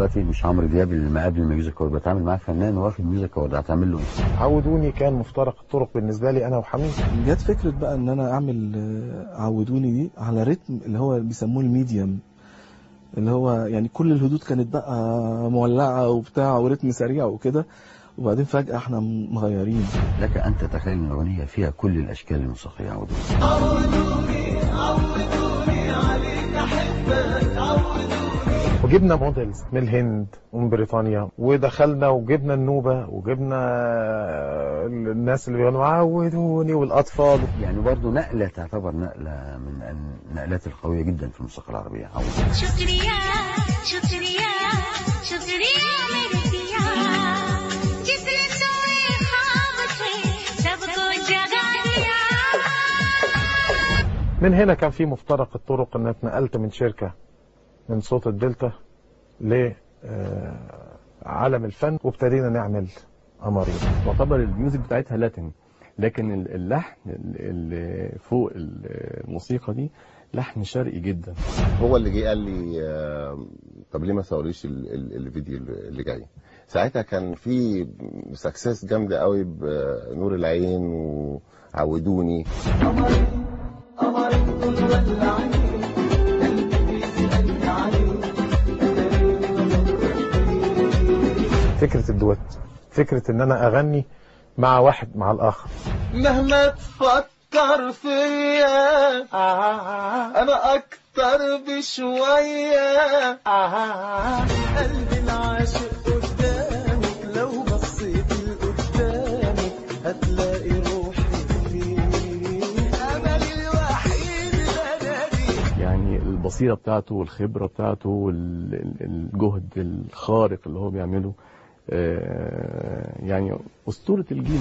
دلوقتي مش عمرو دياب اللي مقابل الميوزك اوورد بتعامل معاه فنان واخد ميوزك اوورد هتعمل له ايه؟ عودوني كان مفترق الطرق بالنسبه لي انا وحميد جت فكرة بقى ان انا اعمل آه، عودوني دي على رتم اللي هو بيسموه الميديم اللي هو يعني كل الهدود كانت بقى مولعة وبتاع ورتم سريع وكده وبعدين فجأة احنا مغيرين لك ان تتخيل ان الاغنيه فيها كل الاشكال الموسيقيه عودوني وجبنا موديلز من الهند ومن بريطانيا ودخلنا وجبنا النوبه وجبنا الناس اللي بيغنوا عودوني والاطفال يعني برضه نقله تعتبر نقله من النقلات القويه جدا في الموسيقى العربيه عودوني शुक्रिया शुक्रिया शुक्रिया मेरे पिया जिसने सोए ख्वाब थे सबको जगा दिया من هنا كان في مفترق الطرق ان اتنقلت من شركه من صوت الدلتا ل آه، عالم الفن وابتدينا نعمل قمرين تعتبر الميوزك بتاعتها لاتن لكن ال- اللحن اللي فوق الموسيقى دي لحن شرقي جدا هو اللي جه قال لي آه، طب ليه ما صوريش ال- ال- الفيديو اللي جاي ساعتها كان في سكسس جامده قوي بنور العين وعودوني فكره الدويت فكره ان انا اغني مع واحد مع الاخر مهما تفكر فيا انا اكتر بشوية قلبي العاشق قدامك لو بصيت لقدامك هتلاقي روحي فيك املي الوحيد بنادي يعني البصيرة بتاعته والخبرة بتاعته والجهد الخارق اللي هو بيعمله آه، يعني أسطورة الجيل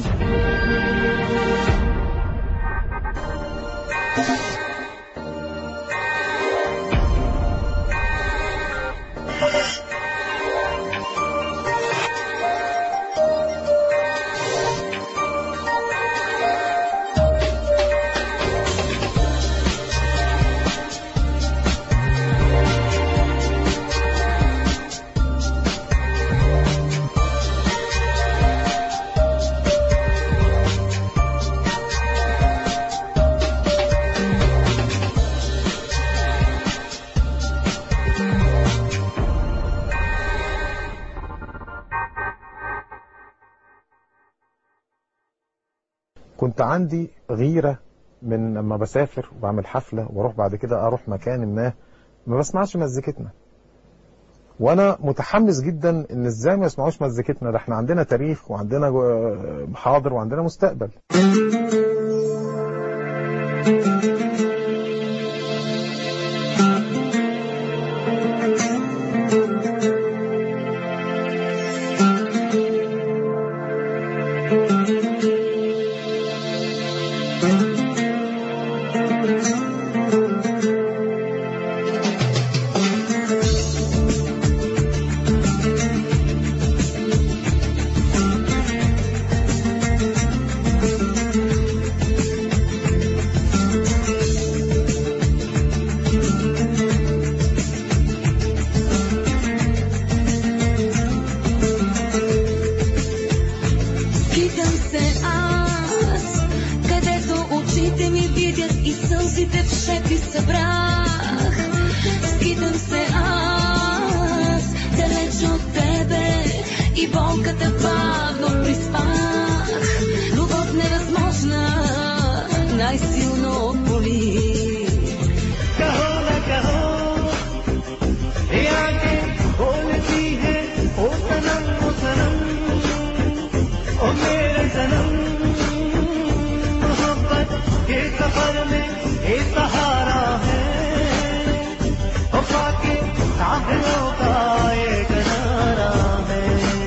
كنت عندي غيرة من لما بسافر وبعمل حفلة واروح بعد كده اروح مكان ما ما بسمعش مزيكتنا وانا متحمس جدا ان ازاي ما يسمعوش مزيكتنا ده احنا عندنا تاريخ وعندنا جو- حاضر وعندنا مستقبل Питам се аз, където очите ми видят и сълзите в шепи събрах. Скитам се аз, далеч от тебе и болката бавно приспах. Любов невъзможна, най-силно боли. कहो न कहो ये आंखें बोलती है ओ सनम ओ सनम ओ मेरे सनम मोहब्बत के सफर में ये सहारा है ओ पाके सागरों का ये किनारा है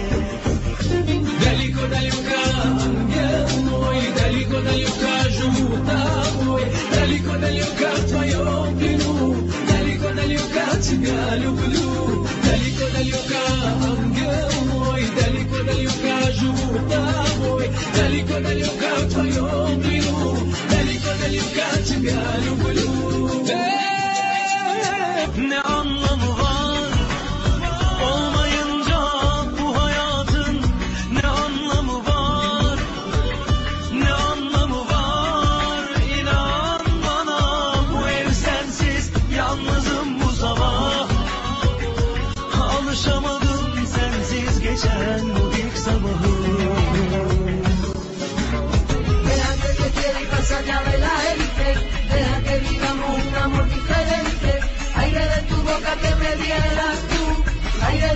Daliko dalika, moj, daliko dalika, żółta mój, daliko dalika, twoją winu, daliko dalika, ciebie lubię, daliko dalika, angel mój, daliko dalika, żółta mój, daliko dalika, twoją winu, daliko dalika, ciebie lubię. Ne anlamı var olmayı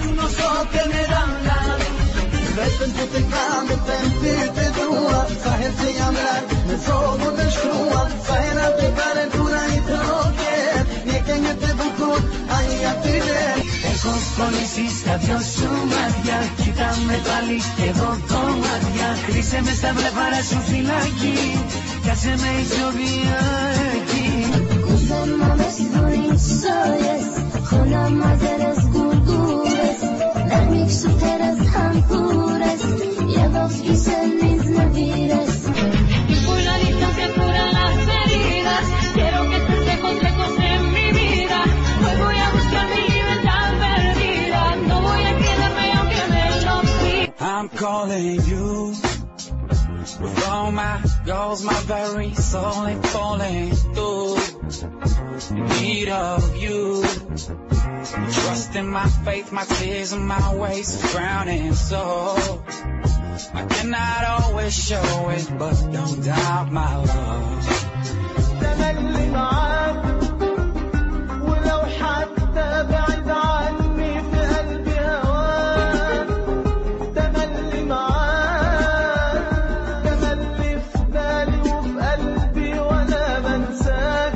uno so que me dan la Vetten på till kranet, väntet är doa Sahel sig amlar, men sovor den skrua Sahel att det var en tura i tråket Neken inte bukut, aj att det är Έχω κολλήσεις τα δυο σου μάτια Κοίτα με πάλι εδώ το μάτια Κλείσε με στα βλεφάρα σου φυλάκι Κάσε με ισοβία εκεί Kuzema meşgurin şöyes Konama deres gurgures Vermik şu teres hampures Yedos gisen izne vires Por la distancia curan las heridas. Quiero que estés lejos, lejos de mi vida. Hoy voy a buscar mi libertad perdida. No voy a quedarme aunque me lo pida. I'm calling you With all my goals, my very soul ain't falling through In need of you Trust in my faith, my tears and my ways of drowning so I cannot always show it, but don't doubt my love تملي معاك ولو حتى بعيد عني في قلبي هواك تملي معاك تملي في بالي وفي قلبي وانا بنساك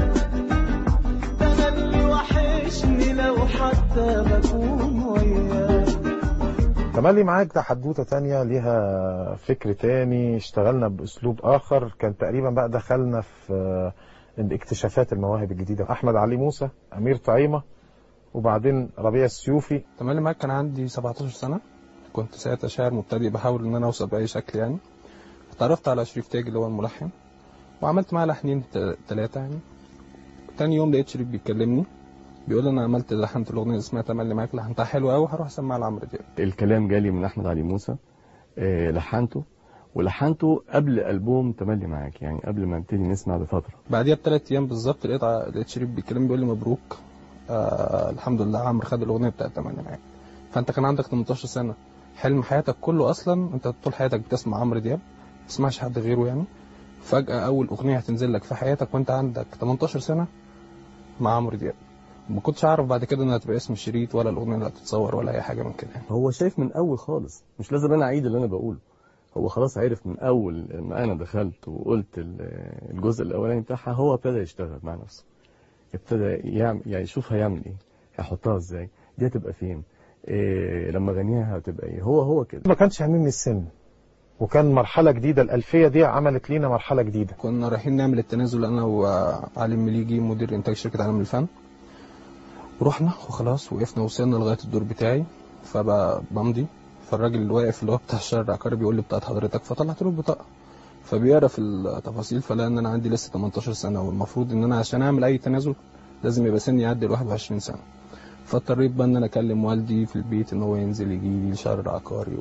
تملي وحشني لو حتى بكون وياك تملي معاك ده حدوتة تانية ليها فكر تاني اشتغلنا بأسلوب آخر كان تقريبا بقى دخلنا في آه، اكتشافات المواهب الجديدة أحمد علي موسى أمير طعيمة وبعدين ربيع السيوفي تملي معاك كان عندي 17 سنة كنت ساعتها شاعر مبتدئ بحاول ان انا اوصل بأي شكل يعني اتعرفت على شريف تاج اللي هو الملحن وعملت معاه لحنين ثلاثة يعني تاني يوم لقيت شريف بيكلمني بيقول لي انا عملت لحنت الاغنيه اللي اسمها تملي معاك لحنتها حلو قوي هروح اسمعها لعمرو دياب الكلام جالي من احمد علي موسى آه، لحنته ولحنته قبل البوم تملي معاك يعني قبل ما نبتدي نسمع بفتره بعديها بثلاث ايام بالظبط لقيت ع- لقيت شريف بيكلمني بيقول لي مبروك آه الحمد لله عمرو خد الاغنيه بتاعت تملي معاك فانت كان عندك 18 سنه حلم حياتك كله اصلا انت طول حياتك بتسمع عمرو دياب ما تسمعش حد غيره يعني فجاه اول اغنيه هتنزل لك في حياتك وانت عندك 18 سنه مع عمرو دياب ما كنتش اعرف بعد كده انها تبقى اسم الشريط ولا الاغنيه اللي هتتصور ولا اي حاجه من كده يعني. هو شايف من اول خالص مش لازم انا اعيد اللي انا بقوله هو خلاص عرف من اول ما انا دخلت وقلت ال- الجزء الاولاني بتاعها هو ابتدى يشتغل مع نفسه ابتدى يعمل يعني يشوف هيعمل ايه هيحطها ازاي دي هتبقى فين إيه لما غنيها هتبقى ايه هو هو كده ما كانش هاممني السن وكان مرحلة جديدة الألفية دي عملت لينا مرحلة جديدة كنا رايحين نعمل التنازل انا وعلي المليجي مدير انتاج شركه عالم الفن ورحنا وخلاص وقفنا وصلنا لغايه الدور بتاعي فبمضي فالراجل اللي واقف اللي هو بتاع الشارع العقاري بيقول لي بتاعت حضرتك فطلعت له البطاقه فبيقرا في التفاصيل فلقى ان انا عندي لسه 18 سنه والمفروض ان انا عشان اعمل اي تنازل لازم يبقى سني يعدي ال 21 سنه فاضطريت بقى ان انا اكلم والدي في البيت ان هو ينزل يجي لي الشهر العقاري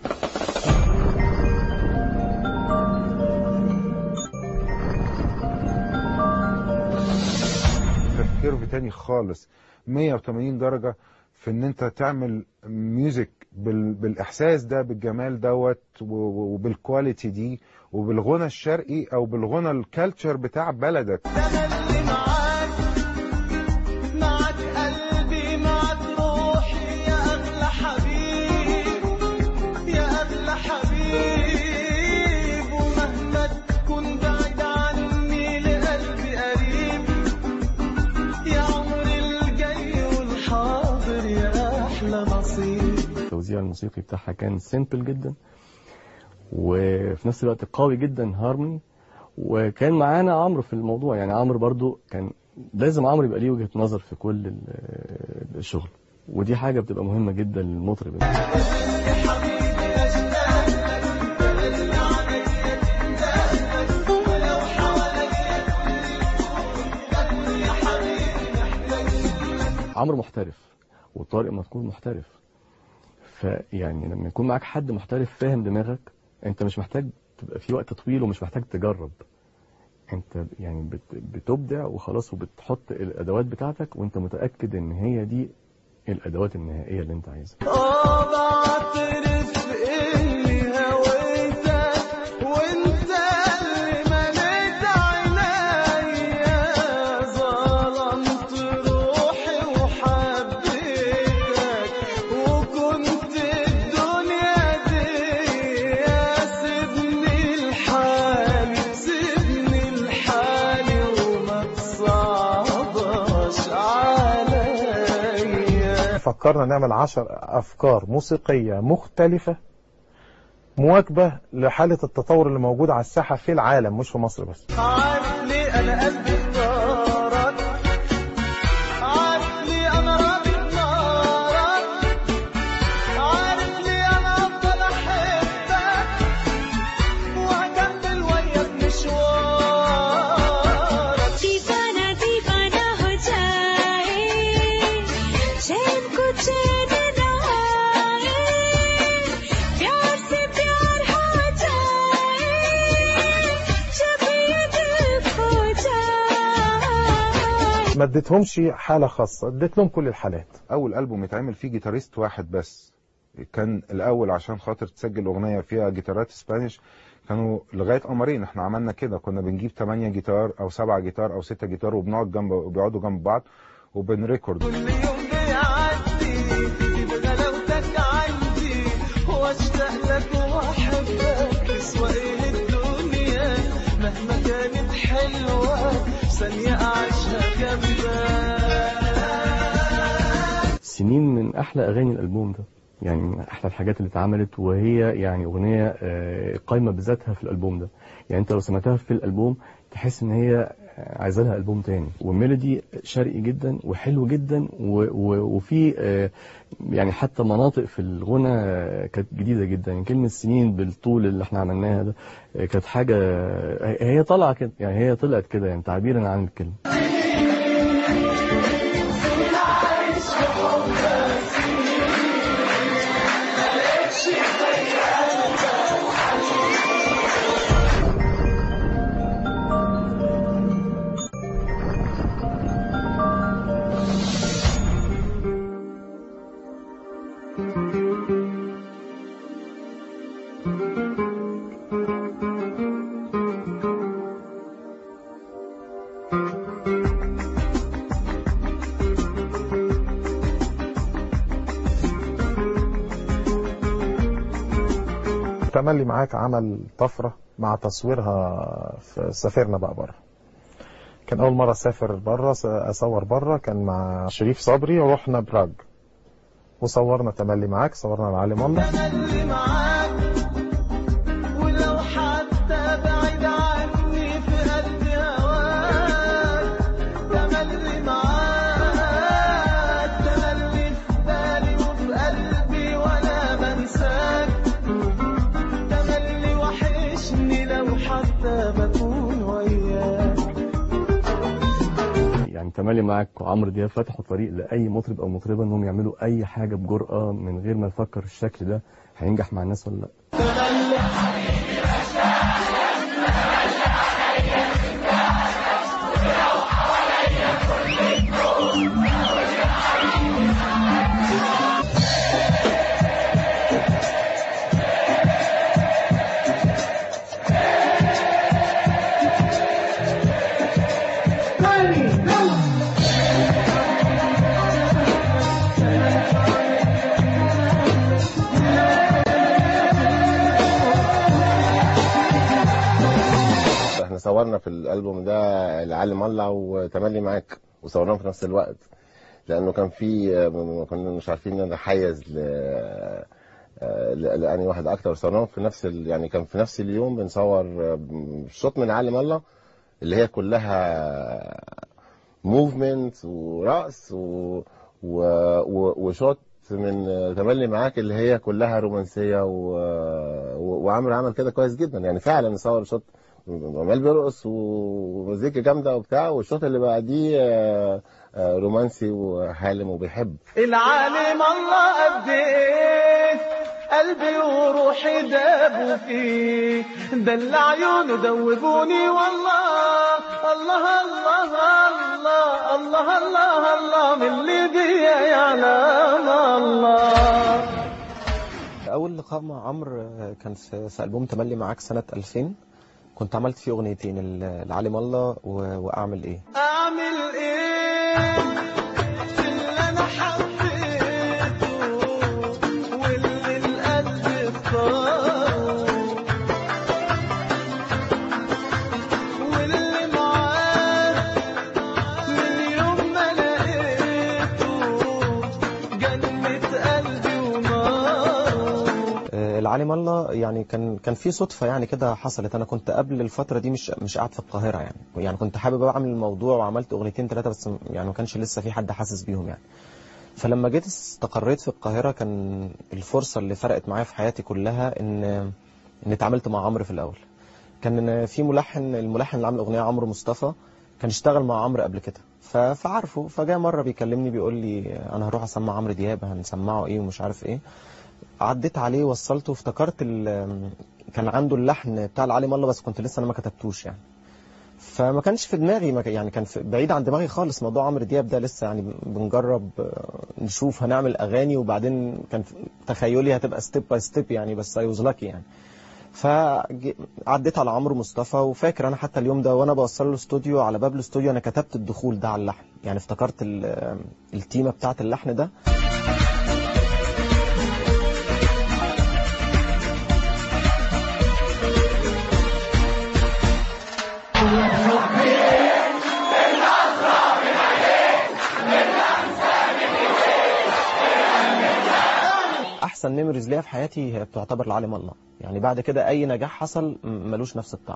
كيرف تاني خالص 180 درجة في ان انت تعمل ميوزك بال... بالاحساس ده بالجمال دوت و- و- وبالكواليتي دي وبالغنى الشرقي او بالغنى الكالتشر بتاع بلدك تملي معاك معاك قلبي معاك روحي يا أغلى حبيب يا أغلى حبيب ومهما تكون بعيد عني لقلبي قريب يا عمري الجاي والحاضر يا أحلى نصيب التوزيع الموسيقي بتاعها كان سيمبل جدا وفي نفس الوقت قوي جدا هارموني وكان معانا عمرو في الموضوع يعني عمرو برضو كان لازم عمرو يبقى ليه وجهة نظر في كل ال- الشغل ودي حاجة بتبقى مهمة جدا للمطرب عمرو محترف وطارق مذكور محترف فيعني لما يكون معاك حد محترف فاهم دماغك انت مش محتاج تبقى في وقت طويل ومش محتاج تجرب انت يعني بت- بتبدع وخلاص وبتحط الادوات بتاعتك وانت متاكد ان هي دي الادوات النهائيه اللي انت عايزها اه بعترف اني هويتك وانت اللي مليت عينيا ظلمت روحي وحبيتك وكنت فكرنا نعمل عشر أفكار موسيقية مختلفة مواكبة لحالة التطور اللي موجود على الساحة في العالم مش في مصر بس عارف ليه انا قلبي اختارك عارف ليه انا رابط نارك عارف ليه انا افضل احبك وهكمل وياك مشوارك दीवाना दीवाना हो जाए चैन को चैन न आए प्यार से प्यार हो जाए जब ये दिल खो जाए ما اديتهمش حالة خاصة اديت لهم كل الحالات اول البوم يتعمل فيه جيتاريست واحد بس كان الاول عشان خاطر تسجل اغنيه فيها جيتارات اسبانيش كانوا لغايه قمرين احنا عملنا كده كنا بنجيب 8 جيتار او 7 جيتار او 6 جيتار وبنقعد جنب وبيقعدوا جنب بعض وبنريكورد كل يوم بيعدي تبقى غلاوتك عندي واشتاق لك واحبك تسوى ايه الدنيا مهما كانت حلوه ثانيه اعيشها جنبك سنين من احلى اغاني الالبوم ده يعني من احلى الحاجات اللي اتعملت وهي يعني اغنيه آه، قايمه بذاتها في الالبوم ده يعني انت لو سمعتها في الالبوم تحس ان هي عايزه لها البوم تاني والميلودي شرقي جدا وحلو جدا و- و- وفي آه، يعني حتى مناطق في الغنى آه، كانت جديده جدا يعني كلمه سنين بالطول اللي احنا عملناها ده آه، كانت حاجه هي طالعه كده يعني هي طلعت كده يعني تعبيرا عن الكلمه تملي معاك عمل طفرة مع تصويرها في سافرنا بقى بره كان أول مرة أسافر بره أصور بره كان مع شريف صبري ورحنا براج وصورنا تملي معاك صورنا العالم الله اللي معاك ولو حتى بعيد عني في قلبي هواك تملي معاك تملي في بالي وفي قلبي ولا بنساك تملي وحشني لو حتى بكون وياك يعني تملي معاك وعمرو دياب فتحوا طريق لاي مطرب او مطربه انهم يعملوا اي حاجه بجرأه من غير ما يفكر الشكل ده هينجح مع الناس ولا لا احنا صورنا في الالبوم ده العالم الله وتملي معاك وصورناهم في نفس الوقت لانه كان في ما كنا مش عارفين نتحيز ل ل- لاني واحد اكتر صورناهم في نفس ال... يعني كان في نفس اليوم بنصور شوط من عالم الله اللي هي كلها موفمنت ورقص و... و... و... وشوط من تملي معاك اللي هي كلها رومانسيه و... و... وعمرو عمل كده كويس جدا يعني فعلا نصور شوط عمال بيرقص ومزيكا جامده وبتاع والشوط اللي بعديه آه، آه، رومانسي وحالم وبيحب العالم الله قد ايه قلبي وروحي دابوا فيه دل عيونه دوبوني والله الله الله الله الله الله الله من اللي بيا يعلم الله أول لقاء مع عمرو آه، كان في في ألبوم تملي معاك سنة 2000 كنت عملت فيه أغنيتين ال- العالم الله و- وأعمل إيه اعمل ايه في اللي انا حبيته واللي القلب اختاره واللي معاه من يوم ما لقيته جنن العالي الله يعني كان كان في صدفه يعني كده حصلت انا كنت قبل الفتره دي مش مش قاعد في القاهره يعني يعني كنت حابب اعمل الموضوع وعملت اغنيتين ثلاثه بس يعني ما كانش لسه في حد حاسس بيهم يعني فلما جيت استقريت في القاهره كان الفرصه اللي فرقت معايا في حياتي كلها ان ان اتعاملت مع عمرو في الاول كان في ملحن الملحن اللي عامل الاغنيه عمرو مصطفى كان اشتغل مع عمرو قبل كده ف- فعارفه فجاء مره بيكلمني بيقول لي انا هروح اسمع عمرو دياب هنسمعه ايه ومش عارف ايه عديت عليه وصلته افتكرت ال- كان عنده اللحن بتاع العالم الله بس كنت لسه انا ما كتبتوش يعني فما كانش في دماغي ما ك- يعني كان في بعيد عن دماغي خالص موضوع عمرو دياب ده لسه يعني بنجرب آه، نشوف هنعمل اغاني وبعدين كان في- تخيلي هتبقى ستيب باي ستيب يعني بس اي واز لاكي يعني فعديت على عمرو مصطفى وفاكر انا حتى اليوم ده وانا بوصل له الاستوديو على باب الاستوديو انا كتبت الدخول ده على اللحن يعني افتكرت ال- التيمه بتاعت اللحن ده احسن ميموريز ليا في حياتي هي بتعتبر العالم الله يعني بعد كده اي نجاح حصل م- ملوش نفس الطعم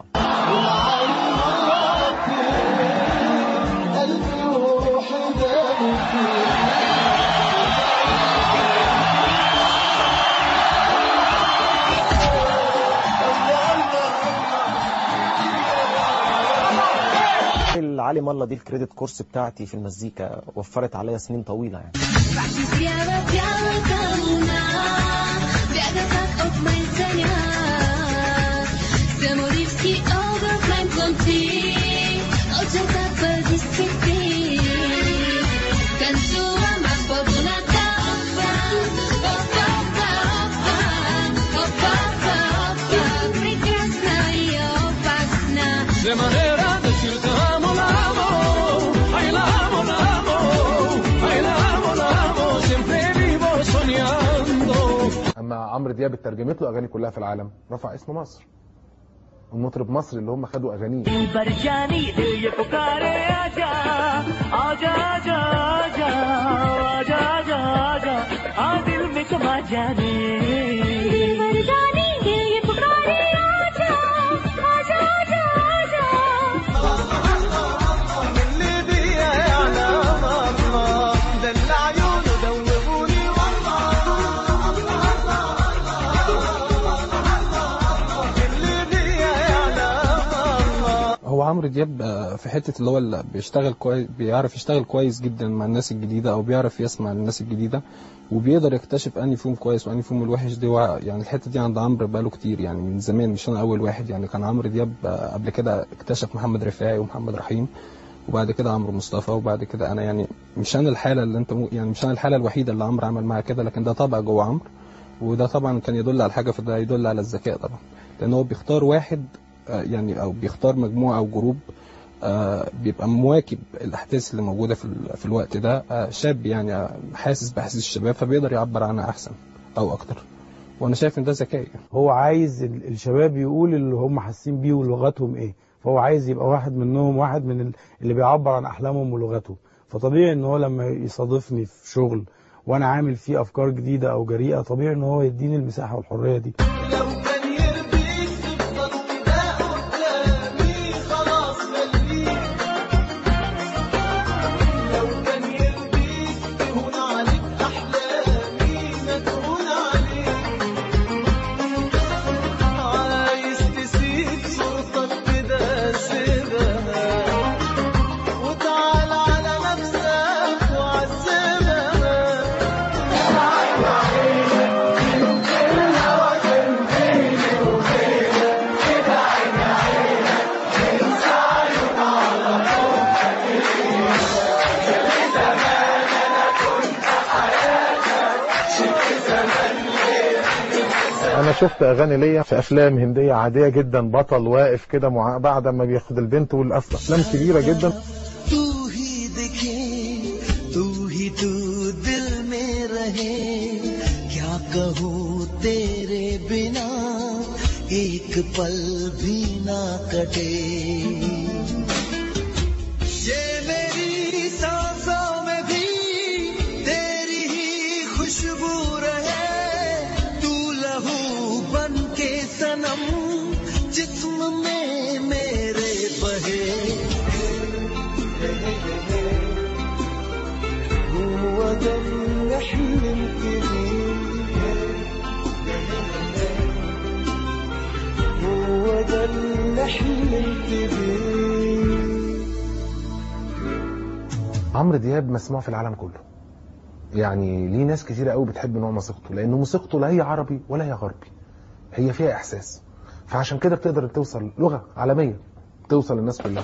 العالم الله دي الكريدت كورس بتاعتي في المزيكا وفرت عليا سنين طويله يعني Biała, biała komuna Biega tak od męczenia Zamorski obok mein Konti Oczeka pełniskie ty Tańczyła ma poduna ta opa Opa, opa, opa Opa, opa, opa Прекрасна и опасна De manera decirte amo, la amo, ay la amo, la amo, ay la amo, la amo, siempre vivo soñando. اما عمرو دياب اترجمت له اغاني كلها في العالم رفع اسم مصر المطرب مصري اللي هم خدوا اغانيه परजानी दिल ये पुकारे आजा आजा आजा आजा आजा आजा आजा आ दिल में समा जाने परजानी दिल ये पुकारे आजा आजा आजा आजा اللي بيا يعلم الله دل عيونه دوبوني والله اللي بيا يعلم الله هو عمرو دياب آه، في حته اللي هو اللي بيشتغل كويس بيعرف يشتغل كويس جدا مع الناس الجديده او بيعرف يسمع الناس الجديده وبيقدر يكتشف انهي فيهم كويس وانهي فيهم الوحش دي وع- يعني الحته دي عند عمرو بقاله كتير يعني من زمان مش انا اول واحد يعني كان عمرو دياب آه، قبل كده اكتشف محمد رفاعي ومحمد رحيم وبعد كده عمرو مصطفى وبعد كده انا يعني مش انا الحاله اللي انت مو- يعني مش انا الحاله الوحيده اللي عمرو عمل معاها كده لكن ده طبع جوه عمرو وده طبعا كان يدل على حاجه فده يدل على الذكاء طبعا لان هو بيختار واحد آه، يعني او بيختار مجموعه او جروب آه، بيبقى مواكب الاحداث اللي موجوده في ال- في الوقت ده آه، شاب يعني آه، حاسس باحاسيس الشباب فبيقدر يعبر عنها احسن او اكتر وانا شايف ان ده ذكاء يعني. هو عايز ال- الشباب يقول اللي هم حاسين بيه ولغتهم ايه فهو عايز يبقى واحد منهم واحد من ال- اللي بيعبر عن احلامهم ولغتهم فطبيعي ان هو لما يصادفني في شغل وانا عامل فيه افكار جديده او جريئه طبيعي ان هو يديني المساحه والحريه دي لو كان يرضيك تفضل كده قدامي خلاص خليك لو كان يرضيك تهون عليك احلامي ما تهون عليك عايز تسيب صورتك كده سيبها وتعال على نفسك وعذبها انا شفت اغاني ليا في افلام هنديه عاديه جدا بطل واقف كده مع... بعد ما بياخد البنت والافلام كبيره جدا तू ही दिखे तू ही तू दिल में रहे क्या कहूँ तेरे बिना एक पल भी ना कटे ये मेरी सांसों में भी तेरी ही खुशबू रहे तू लहू ده اللي حلمت بيه هو ده اللي حلمت بيه عمرو دياب مسموع في العالم كله يعني ليه ناس كتيرة قوي بتحب نوع موسيقته لأنه موسيقته لا هي عربي ولا هي غربي هي فيها إحساس فعشان كده بتقدر توصل لغة عالمية توصل للناس كلها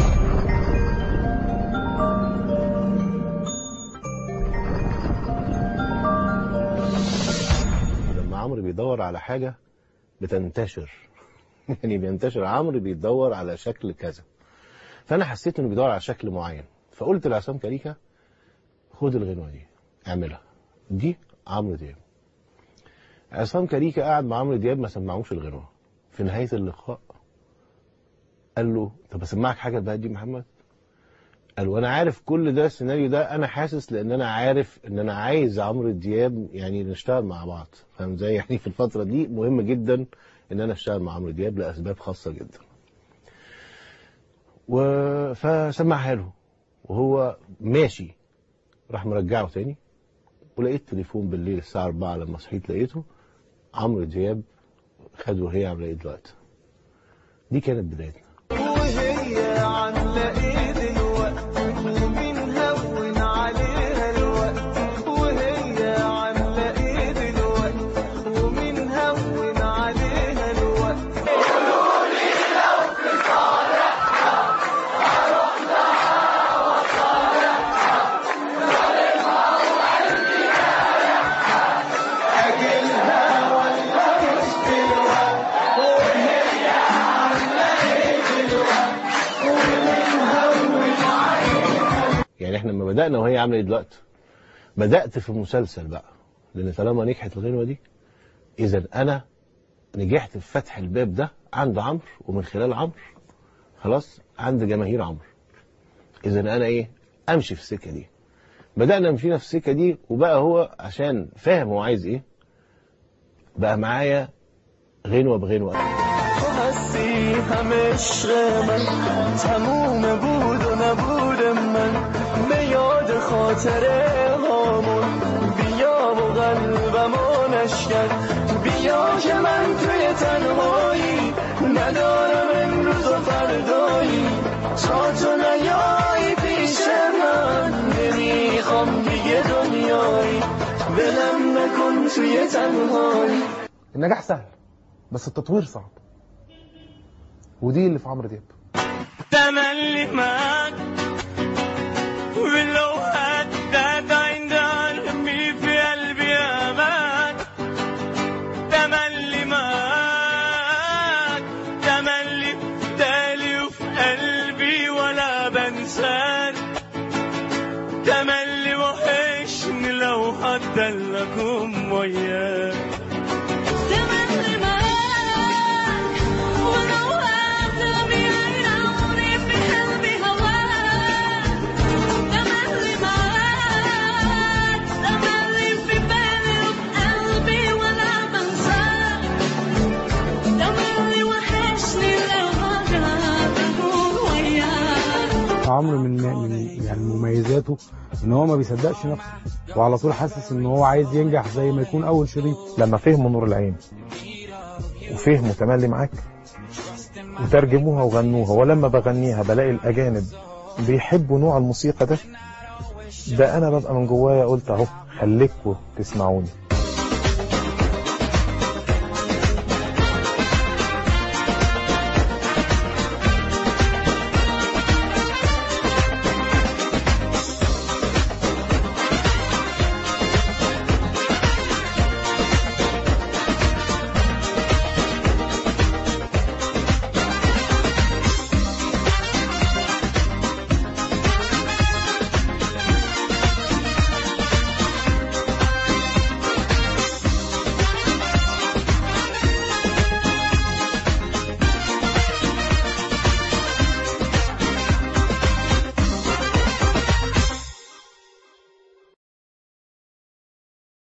لما عمرو بيدور على حاجة بتنتشر يعني بينتشر عمرو بيدور على شكل كذا فأنا حسيت إنه بيدور على شكل معين فقلت لعصام كاريكا خد الغنوة دي اعملها دي عمرو دياب عصام كاريكا قاعد مع عمرو دياب ما سمعوش الغنوة في نهاية اللقاء قال له طب اسمعك حاجة بقى دي محمد قال وانا عارف كل ده السيناريو ده انا حاسس لان انا عارف ان انا عايز عمرو دياب يعني نشتغل مع بعض فاهم ازاي يعني في الفتره دي مهم جدا ان انا اشتغل مع عمرو دياب لاسباب خاصه جدا و... فسمعها له وهو ماشي راح مرجعه تاني ولقيت تليفون بالليل الساعه 4 لما صحيت لقيته عمرو دياب خده وهي عامله ايه دلوقتي دي كانت بدايتنا وهي عاملة ايه دلوقتي ومين هون عليها الوقت وهي عاملة ايه دلوقتي ومين هون عليها الوقت يعني احنا لما بدأنا وهي عامله ايه دلوقتي بدأت في مسلسل بقى لان طالما نجحت الغنوة دي اذا انا نجحت في فتح الباب ده عند عمرو ومن خلال عمرو خلاص عند جماهير عمرو اذا انا ايه امشي في السكه دي بدأنا مشينا في السكه دي وبقى هو عشان فاهم هو عايز ايه بقى معايا غنوة بغنوة هسیها عشق من تموم بود و نبود من به یاد خاطره هامون بیا و قلبمو نشکن بیا که من توی تنهایی ندارم امروز و فردایی تا تو نیایی پیش من نمیخوام دیگه دنیایی ولم نکن توی تنهایی النجاح سهل بس التطوير صعب ودي اللي في عمرو دياب تملي معاك ولو هدد عند قلبي في قلبي امان تملي معاك تملي تالي وفي قلبي ولا بنساك تملي وحشني لو هدلكم وياك تملي معاك ولو هترمي عين عمري في قلبي هواك تملي معاك تملي في بالي وفي قلبي ولا بنساك تملي وحشني لو هتكون وياك عمرو من من يعني مميزاته ان هو ما بيصدقش نفسه وعلى طول حاسس ان هو عايز ينجح زي ما يكون اول شريط لما فهموا نور العين وفهموا تملي معاك وترجموها وغنوها ولما بغنيها بلاقي الأجانب بيحبوا نوع الموسيقى ده ده أنا ببقى من جوايا قلت أهو خليكوا تسمعوني